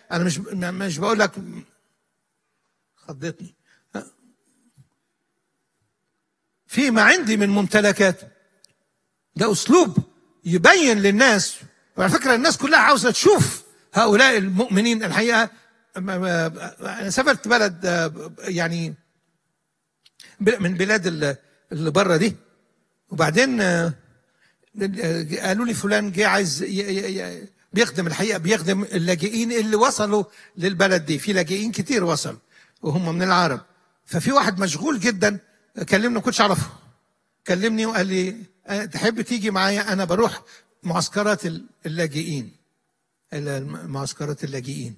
انا مش مش بقول لك خضتني فيما عندي من ممتلكات ده اسلوب يبين للناس وعلى فكره الناس كلها عاوزه تشوف هؤلاء المؤمنين الحقيقه انا سافرت بلد يعني من بلاد اللي بره دي وبعدين قالوا لي فلان جه عايز بيخدم الحقيقه بيخدم اللاجئين اللي وصلوا للبلد دي في لاجئين كتير وصلوا وهم من العرب ففي واحد مشغول جدا كلمني ما كنتش اعرفه كلمني وقال لي تحب تيجي معايا انا بروح معسكرات اللاجئين معسكرات اللاجئين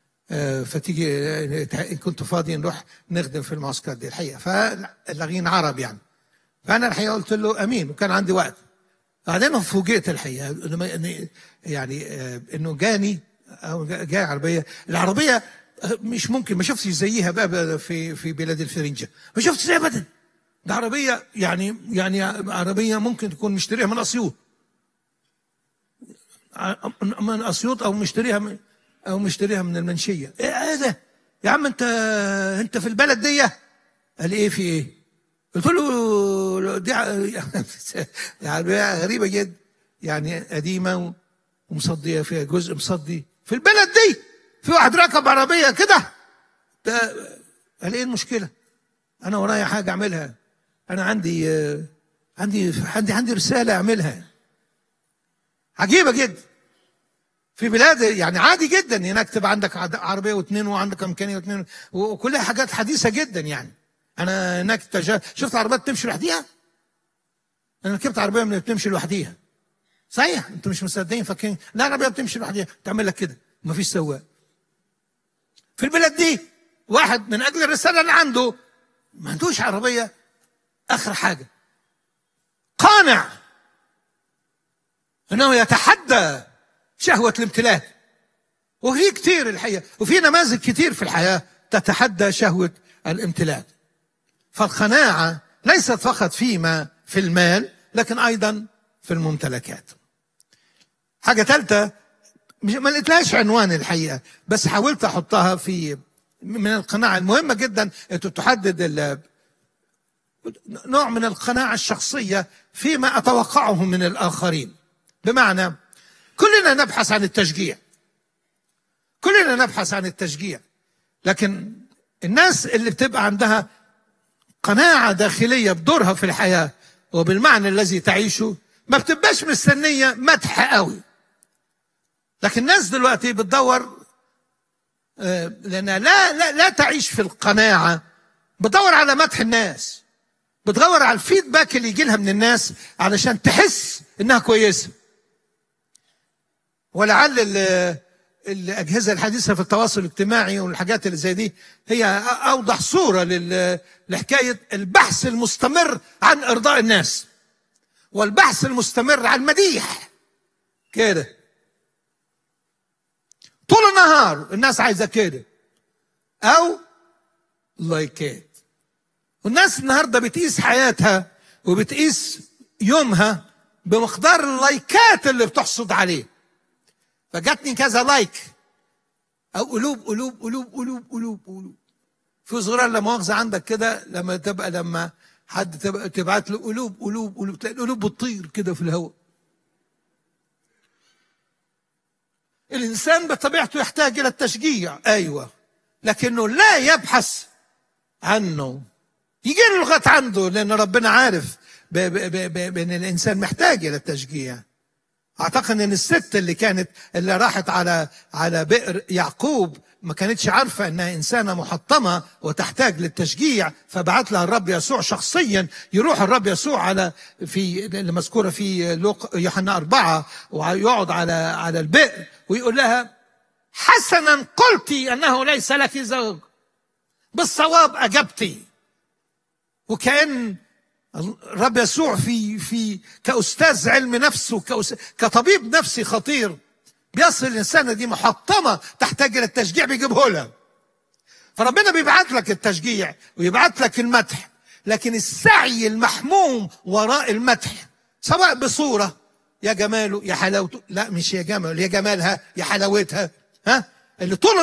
فتيجي كنت فاضي نروح نخدم في المعسكر دي الحقيقه فاللاجئين عرب يعني فانا الحقيقه قلت له امين وكان عندي وقت بعدين فوجئت الحقيقه يعني انه جاني او جاي عربيه العربيه مش ممكن ما شفتش زيها بقى في في بلاد الفرنجه ما شفتش زيها ابدا ده عربيه يعني يعني عربيه ممكن تكون مشتريها من اسيوط من اسيوط او مشتريها من او مشتريها من المنشيه ايه ده يا عم انت انت في البلد دي قال ايه في ايه قلت له دي عربيه غريبه جدا يعني قديمه ومصديه فيها جزء مصدي في البلد دي في واحد ركب عربيه كده ده قال ايه المشكله انا ورايا حاجه اعملها انا عندي عندي عندي عندي رساله اعملها عجيبه جدا في بلاد يعني عادي جدا هناك تبقى عندك عربيه واثنين وعندك امكانيه واثنين وكلها حاجات حديثه جدا يعني انا هناك تجا... شفت عربيات تمشي لوحديها انا ركبت عربيه من بتمشي لوحديها صحيح انتوا مش مصدقين فاكرين لا العربيه بتمشي لوحديها تعمل لك كده مفيش سواق في البلد دي واحد من اجل الرساله اللي عنده ما عندوش عربيه اخر حاجه قانع انه يتحدى شهوه الامتلاك وفي كتير الحقيقه وفي نماذج كتير في الحياه تتحدى شهوه الامتلاك فالقناعه ليست فقط فيما في المال لكن ايضا في الممتلكات حاجه ثالثه ما لقيتلهاش عنوان الحقيقه بس حاولت احطها في من القناعه المهمه جدا انت تحدد نوع من القناعه الشخصيه فيما اتوقعه من الاخرين بمعنى كلنا نبحث عن التشجيع كلنا نبحث عن التشجيع لكن الناس اللي بتبقى عندها قناعه داخليه بدورها في الحياه وبالمعنى الذي تعيشه ما بتبقاش مستنيه مدح قوي لكن الناس دلوقتي بتدور لانها لا لا لا تعيش في القناعه بتدور على مدح الناس بتدور على الفيدباك اللي يجي لها من الناس علشان تحس انها كويسه ولعل الاجهزه الحديثه في التواصل الاجتماعي والحاجات اللي زي دي هي اوضح صوره لحكايه البحث المستمر عن ارضاء الناس والبحث المستمر عن المديح كده طول النهار الناس عايزه كده او لايكات والناس النهارده بتقيس حياتها وبتقيس يومها بمقدار اللايكات اللي بتحصد عليه فجاتني كذا لايك او قلوب قلوب قلوب قلوب قلوب قلوب في زرار لا مؤاخذه عندك كده لما تبقى لما حد تبقى تبعت له قلوب قلوب قلوب تلاقي القلوب بتطير كده في الهواء الانسان بطبيعته يحتاج الى التشجيع ايوه لكنه لا يبحث عنه يجي له لغايه عنده لان ربنا عارف بان الانسان محتاج الى التشجيع اعتقد ان الست اللي كانت اللي راحت على على بئر يعقوب ما كانتش عارفه انها انسانه محطمه وتحتاج للتشجيع فبعت لها الرب يسوع شخصيا يروح الرب يسوع على في اللي مذكوره في يوحنا أربعة ويقعد على على البئر ويقول لها حسنا قلت انه ليس لك زوج بالصواب اجبتي وكان الرب يسوع في في كاستاذ علم نفس كطبيب نفسي خطير بيصل الانسانه دي محطمه تحتاج الى التشجيع بيجيبه لها فربنا بيبعت لك التشجيع ويبعت لك المدح لكن السعي المحموم وراء المدح سواء بصوره يا جماله يا حلاوته لا مش يا جمال يا جمالها يا حلاوتها ها اللي طول